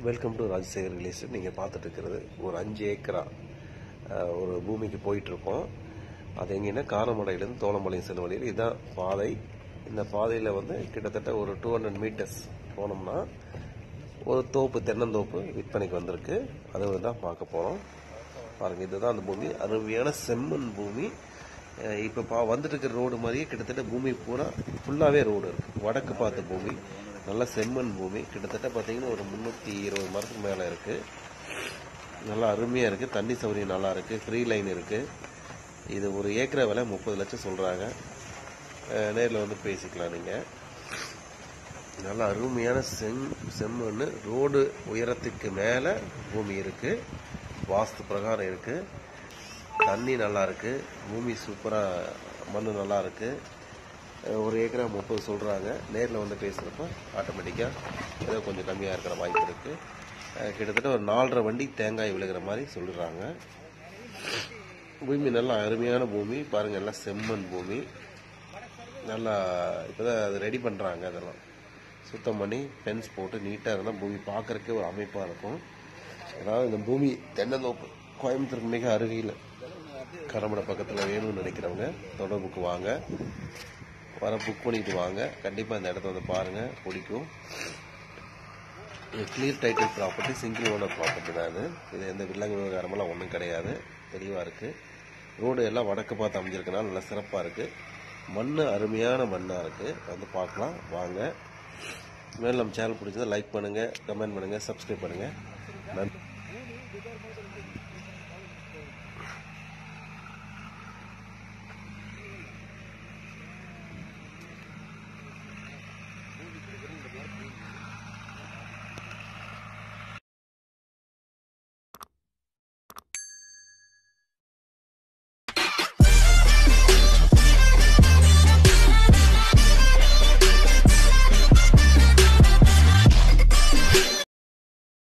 welcome to Rajasekar relation நீங்கள் பார்த்துட்டு இருக்கிறது ஒரு அஞ்சு ஏக்கரா அஹ், ஒரு பூமிக்கு போயிட்டுருக்கோம் அது எங்கன்னா காரமடையிலேருந்து தோளம்பாளையம் செல்லும் வழியில் இதுதான் பாதை இந்த பாதையில் வந்து கிட்டத்தட்ட ஒரு டூ ஹண்ட்ரட் மீட்டர்ஸ் போனோம்னா ஒரு தோப்பு தென்னந்தோப்பு விற்பனைக்கு வந்திருக்கு அதை தான் பார்க்க போகிறோம் பாருங்கள் இதுதான் அந்த பூமி அருமையான செம்மண் பூமி அஹ், இப்போ பா வந்துட்டு இருக்கிற ரோடு மாதிரியே கிட்டத்தட்ட பூமி பூரா ஃபுல்லாகவே ரோடு இருக்குது வடக்கு பார்த்த பூமி நல்ல செம்மண் பூமி கிட்டத்தட்ட பார்த்தீங்கன்னா ஒரு முந்நூற்றி இருபது மரத்துக்கு மேலே இருக்குது நல்லா அருமையாக இருக்குது தண்ணி சௌகரியம் நல்லா இருக்குது ஃப்ரீ லைன் இருக்குது இது ஒரு ஏக்கரை விலை முப்பது லட்சம் சொல்கிறாங்க நேரில் வந்து பேசிக்கலாம் நீங்கள் நல்ல அருமையான செம் செம்மண் ரோடு உயரத்துக்கு மேலே பூமி இருக்குது வாஸ்து பிரகாரம் இருக்குது தண்ணி நல்லா இருக்கு பூமி சூப்பராக மண் நல்லா இருக்கு அஹ் ஒரு ஏக்கரா முப்பது சொல்கிறாங்க நேரில் வந்து பேசுகிறப்ப ஆட்டோமேட்டிக்காக ஏதோ கொஞ்சம் கம்மியாக இருக்கிற வாய்ப்பு இருக்குது கிட்டத்தட்ட ஒரு நாலரை வண்டி தேங்காய் விழுகிற மாதிரி சொல்லுறாங்க பூமி நல்லா அருமையான பூமி பாருங்கள் எல்லாம் செம்மண் பூமி நல்லா இப்போதான் அது ரெடி பண்ணுறாங்க அதெல்லாம் சுத்தம் பண்ணி ஃபென்ஸ் போட்டு நீட்டாக இருந்தால் பூமி பார்க்கறக்கே ஒரு அமைப்பாக இருக்கும் அதாவது இந்த பூமி தென்னந்தோப்பு கோயம்புத்தூருக்கு மிக அருகில் கரமடை பக்கத்தில் வேணும்னு நினைக்கிறவங்க தொடர்புக்கு வாங்க வர புக் பண்ணிட்டு வாங்க கண்டிப்பாக இந்த இடத்த வந்து பாருங்கள் பிடிக்கும் இது clear title property single owner property தான் இது இது எந்த வில்லங்க விவகாரமெல்லாம் ஒன்றும் கிடையாது தெளிவாக இருக்குது ரோடு எல்லாம் வடக்கு பார்த்து அமைஞ்சிருக்கனால நல்லா சிறப்பாக இருக்குது மண் அருமையான மண்ணாக இருக்குது வந்து பார்க்கலாம் வாங்க மேலும் நம்ம சேனல் பிடிச்சதை லைக் பண்ணுங்கள் கமெண்ட் பண்ணுங்கள் சப்ஸ்கிரைப் பண்ணுங்கள்